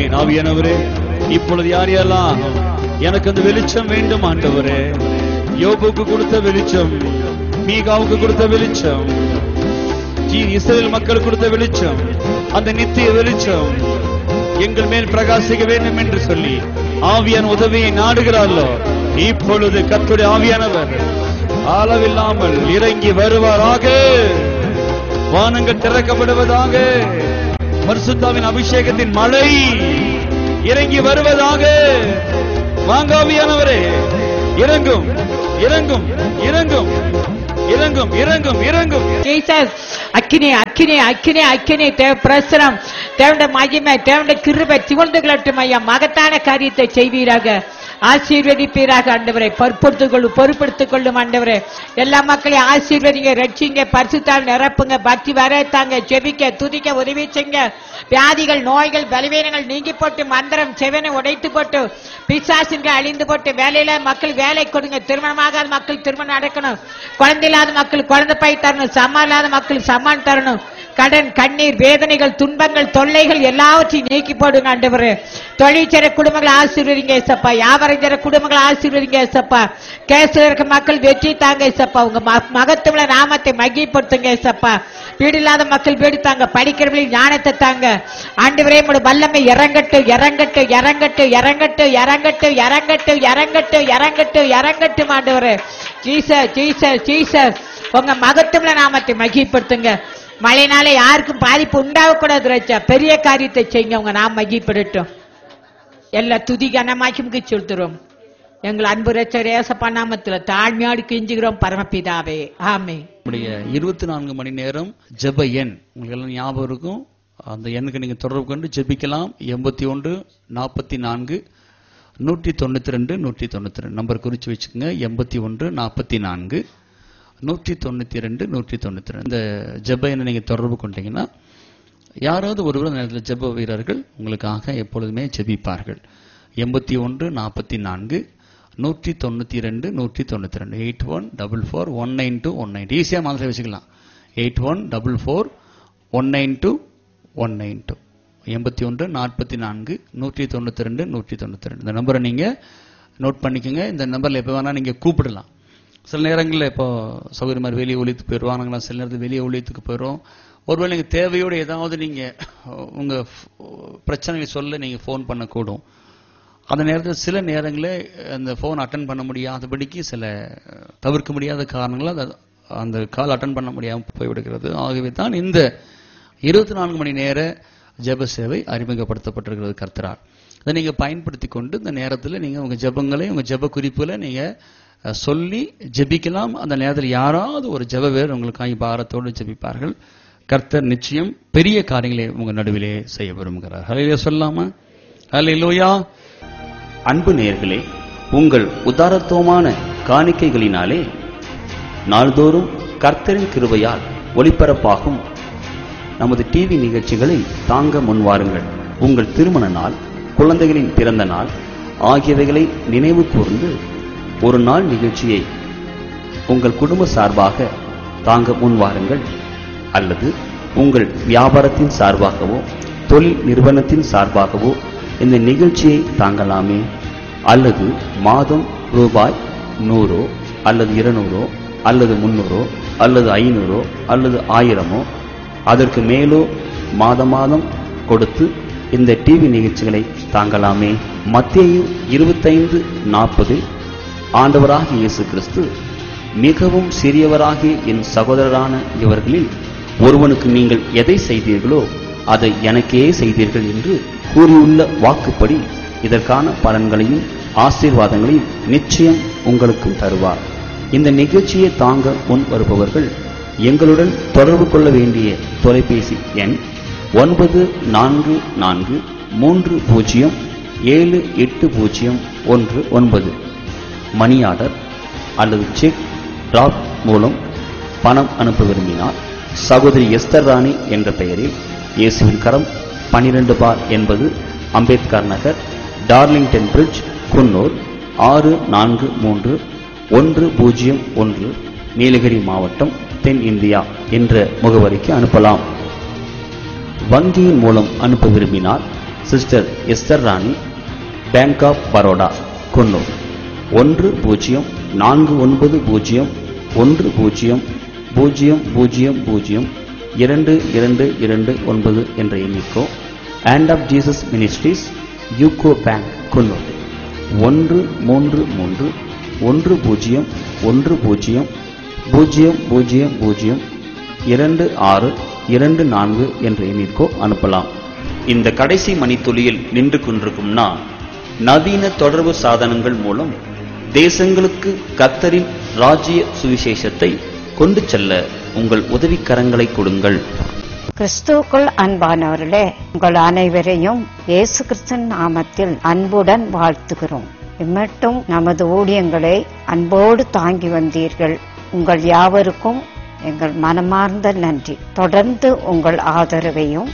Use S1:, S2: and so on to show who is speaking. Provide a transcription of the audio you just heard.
S1: ஆமென் ஆவியானவரே இப்பொழுது யார் யாரெல்லாம் எனக்கு அந்த வெளிச்சம் வேண்டும் ஆண்டவரே யோபுக்கு கொடுத்த வெளிச்சம் மீகாவுக்கு கொடுத்த வெளிச்சம் ஜீ- இஸ்ரவேல் மக்கள் கொடுத்த வெளிச்சம் அந்த நித்திய வெளிச்சம் எங்கள் மேல் பிரகாசிக்க வேண்டும் என்று சொல்லி ஆவியான உதவியை நாடுகிறாரோ இப்பொழுது கர்த்தருடைய ஆவியானவர் அளவில்லாமல் இறங்கி வருவாராக வானங்கள் திறக்கப்படுவதாக பரிசுத்தாவின் அபிஷேகத்தின் மழை இறங்கி வருவதாக வாங்காவியானவரே இறங்கும் இறங்கும் இறங்கும் இறங்கும் இறங்கும் இறங்கும்
S2: ஜீசஸ் அக்கினி அக்கினி அக்கினி அக்கினி தேவ பிரசனம் தேவண்ட மகிமை தேவண்ட கிருபை திகழ்ந்து கிளட்டும் ஐயா மகத்தான காரியத்தை செய்வீராக ஆசீர்வதிப்பீராக ஆண்டவரை பொறுப்படுத்திக் கொள்ளும் பொறுப்படுத்திக் கொள்ளும் ஆண்டவரே எல்லா மக்களையும் ஆசீர்வதிங்க ரட்சிங்க பரிசுத்தால் நிரப்புங்க பக்தி வரத்தாங்க ஜெபிக்க துதிக்க உதவி செய்ங்க வியாதிகள் நோய்கள் பலவீனங்கள் நீங்கி போட்டு மந்திரம் செவனை உடைத்து போட்டு பிசாசின்கள் அழிந்து போட்டு வேலையில மக்கள் வேலை கொடுங்க திருமணமாகாத மக்கள் திருமணம் நடக்கணும் குழந்தை இல்லாத மக்கள் குழந்தை பை தரணும் சம்மான் இல்லாத மக்கள் சம்மான் தரணும் கடன் கண்ணீர் வேதனைகள் துன்பங்கள் தொல்லைகள் எல்லாவற்றையும் நீக்கி போடுங்க ஆண்டவரே தொழிற்சர குடும்பங்களை ஆசீர்வதிங்க ஏசப்பா வியாபாரம் செய்ற குடும்பங்களை ஆசீர்வதிங்க ஏசப்பா கேஸ்ல இருக்க மக்கள் வெற்றி தாங்க ஏசப்பா உங்க ம- மகத்துவ நாமத்தை மகிப்படுத்துங்க ஏசப்பா வீடு இல்லாத மக்கள் வீடு தாங்க படிக்கிறவங்களுக்கு ஞானத்தை தாங்க ஆண்டவரே உங்களோட வல்லமை இறங்கட்டு இறங்கட்டு இறங்கட்டு இறங்கட்டு இறங்கட்டு இறங்கட்டு இறங்கட்டு இறங்கட்டு இறங்கட்டு ஆண்டவரே ஜீசஸ் ஜீசஸ் ஜீசஸ் உங்க மகத்துவ நாமத்தை மகிப்படுத்துங்க மழைனால யாருக்கும் பாதிப்பு உண்டாகக்கூடாது ராஜா பெரிய காரியத்தை செய்யுங்க உங்க நாம் மகிப்படட்டும் எல்லா துதி கனமாக்கி செலுத்துறோம் எங்கள் அன்பு ரச்சர் ஏசப்பா நாமத்துல தாழ்மையோடு கெஞ்சுகிறோம் பரமபிதாவே ஆமே
S1: நம்முடைய இருபத்தி நான்கு மணி நேரம் ஜெப எண் உங்களுக்கு எல்லாம் ஞாபகம் இருக்கும் அந்த எண்ணுக்கு நீங்க தொடர்பு கொண்டு ஜெபிக்கலாம் எண்பத்தி ஒன்று நாற்பத்தி நான்கு நூற்றி தொண்ணூத்தி ரெண்டு நூற்றி தொண்ணூத்தி ரெண்டு நம்பர் குறிச்சு வச்சுக்கோங்க எண்பத்தி ஒன்று நாற்பத்தி நான்கு நூற்றி தொண்ணூத்தி ரெண்டு நூற்றி தொண்ணூத்தி ரெண்டு இந்த ஜெப எண்ணை நீங்க தொடர்பு கொண்டீங்கன்னா யாராவது ஒருவர் அந்த நேரத்தில் ஜெப வீரர்கள் உங்களுக்காக எப்பொழுதுமே ஜெபிப்பார்கள் எண்பத்தி ஒன்று நாற்பத்தி நான்கு நூற்றி தொண்ணூற்றி ரெண்டு நூற்றி தொண்ணூற்றி ரெண்டு eight one double four one nine two one nine ஈஸியாக மாதிரி வச்சுக்கலாம் eight one double four one nine two one nine two எண்பத்தி ஒன்று நாற்பத்தி நான்கு நூற்றி தொண்ணூற்றி ரெண்டு நூற்றி தொண்ணூற்றி ரெண்டு இந்த நம்பரை நீங்கள் நோட் பண்ணிக்கோங்க இந்த நம்பரில் எப்போ வேணால் நீங்கள் கூப்பிடலாம் சில நேரங்களில் இப்போ சௌகரியமாக மாதிரி வெளியே ஒழித்து போயிடுவாங்க சில நேரத்தில் வெளியே ஒழித்துக்கு போயிடும் ஒருவேளை நீங்கள் தேவையோடு ஏதாவது நீங்கள் உங்கள் பிரச்சனையை சொல்ல நீங்கள் ஃபோன் பண்ணக்கூடும் அந்த நேரத்தில் சில நேரங்களில் அந்த ஃபோன் அட்டன் பண்ண முடியாதபடிக்கு சில அஹ், தவிர்க்க முடியாத காரணங்களால் அது- அந்த கால் அட்டன் பண்ண முடியாமல் போய்விடுகிறது ஆகவே தான் இந்த இருபத்தி நான்கு மணி நேர ஜெப சேவை அறிமுகப்படுத்தப்பட்டிருக்கிறது கர்த்தரால் இதை நீங்கள் பயன்படுத்தி கொண்டு இந்த நேரத்தில் நீங்கள் உங்கள் ஜெபங்களை உங்கள் ஜெப குறிப்புகளை நீங்கள் அஹ், சொல்லி ஜெபிக்கலாம் அந்த நேரத்தில் யாராவது ஒரு ஜெப வேறு உங்களுக்காக பாரத்தோடு ஜெபிப்பார்கள் கர்த்தர் நிச்சயம் பெரிய காரியங்களை உங்கள் நடுவிலே செய்ய விரும்புகிறார் ஹலையிலே சொல்லாமா ஹலையிலோயா
S3: அன்பு நேயர்களே உங்கள் உதாரத்துவமான காணிக்கைகளினாலே நாள்தோறும் கர்த்தரின் கிருபையால் ஒளிபரப்பாகும் நமது டிவி நிகழ்ச்சிகளை தாங்க முன்வாருங்கள் உங்கள் திருமண நாள் குழந்தைகளின் பிறந்த நாள் ஆகியவைகளை நினைவு கூர்ந்து ஒரு நாள் நிகழ்ச்சியை உங்கள் குடும்ப சார்பாக தாங்க முன்வாருங்கள் அல்லது உங்கள் வியாபாரத்தின் சார்பாகவோ தொழில் நிறுவனத்தின் சார்பாகவோ இந்த நிகழ்ச்சியை தாங்கலாமே அல்லது மாதம் ரூபாய் நூறோ அல்லது இருநூறோ அல்லது முன்னூறோ அல்லது ஐநூறோ அல்லது ஆயிரமோ அதற்கு மேலோ மாத மாதம் கொடுத்து இந்த டிவி நிகழ்ச்சிகளை தாங்கலாமே மத்தேயு இருபத்தைந்து நாற்பதில் ஆண்டவராகிய இயேசு கிறிஸ்து மிகவும் சிறியவராகிய என் சகோதரரான இவர்களில் ஒருவனுக்கு நீங்கள் எதை செய்தீர்களோ அதை எனக்கே செய்தீர்கள் என்று கூறியுள்ள வாக்குப்படி இதற்கான பலன்களையும் ஆசீர்வாதங்களையும் நிச்சயம் உங்களுக்கும் தருவார் இந்த நிகழ்ச்சியை தாங்க முன் வருபவர்கள் எங்களுடன் தொடர்பு கொள்ள வேண்டிய தொலைபேசி எண் ஒன்பது நான்கு நான்கு மூன்று பூஜ்ஜியம் ஏழு எட்டு பூஜ்ஜியம் ஒன்று ஒன்பது மணி ஆர்டர் அல்லது செக் டிராப் மூலம் பணம் அனுப்ப விரும்பினால் சகோதரி எஸ்தர் ராணி என்ற பெயரில் இயேசுவின் கரம் 12 பார் என்பது அம்பேத்கர் நகர் டார்லிங்டன் பிரிட்ஜ் குன்னூர் ஆறு நான்கு மூன்று ஒன்று பூஜ்ஜியம் ஒன்று நீலகிரி மாவட்டம் தென் இந்தியா என்ற முகவரிக்கு அனுப்பலாம் வங்கியின் மூலம் அனுப்ப விரும்பினால் sister Esther Rani Bank of Baroda Coonoor ஒன்று பூஜ்ஜியம் நான்கு ஒன்பது பூஜ்ஜியம் ஒன்று பூஜ்ஜியம் பூஜ்ஜியம் பூஜ்ஜியம் பூஜ்ஜியம் இரண்டு இரண்டு இரண்டு ஒன்பது என்ற எண்ணிக்கோ and of Jesus Ministries UCO Bank Coonoor ஒன்று மூன்று மூன்று ஒன்று பூஜ்ஜியம் ஒன்று பூஜ்ஜியம் பூஜ்ஜியம் பூஜ்ஜியம் பூஜ்ஜியம் இரண்டு ஆறு இரண்டு நான்கு என்ற எண்ணிற்கோ அனுப்பலாம் இந்த கடைசி மணித்துளியில் நின்று கொண்டிருக்கும் நான் நவீன தொடர்பு சாதனங்கள் மூலம் தேசங்களுக்கு கத்தரின் ராஜ்ய சுவிசேஷத்தை கொண்டு செல்ல உங்கள் உதவிக்கரங்களை கொடுங்கள்
S4: கிறிஸ்துவுக்குள் அன்பானவர்களே உங்கள் அனைவரையும் இயேசு கிறிஸ்தன் நாமத்தில் அன்புடன் வாழ்த்துகிறோம் இம்மட்டும் நமது ஊழியங்களை அன்போடு தாங்கி வந்தீர்கள் உங்கள் யாவருக்கும் எங்கள் மனமார்ந்த நன்றி தொடர்ந்து உங்கள் ஆதரவையும்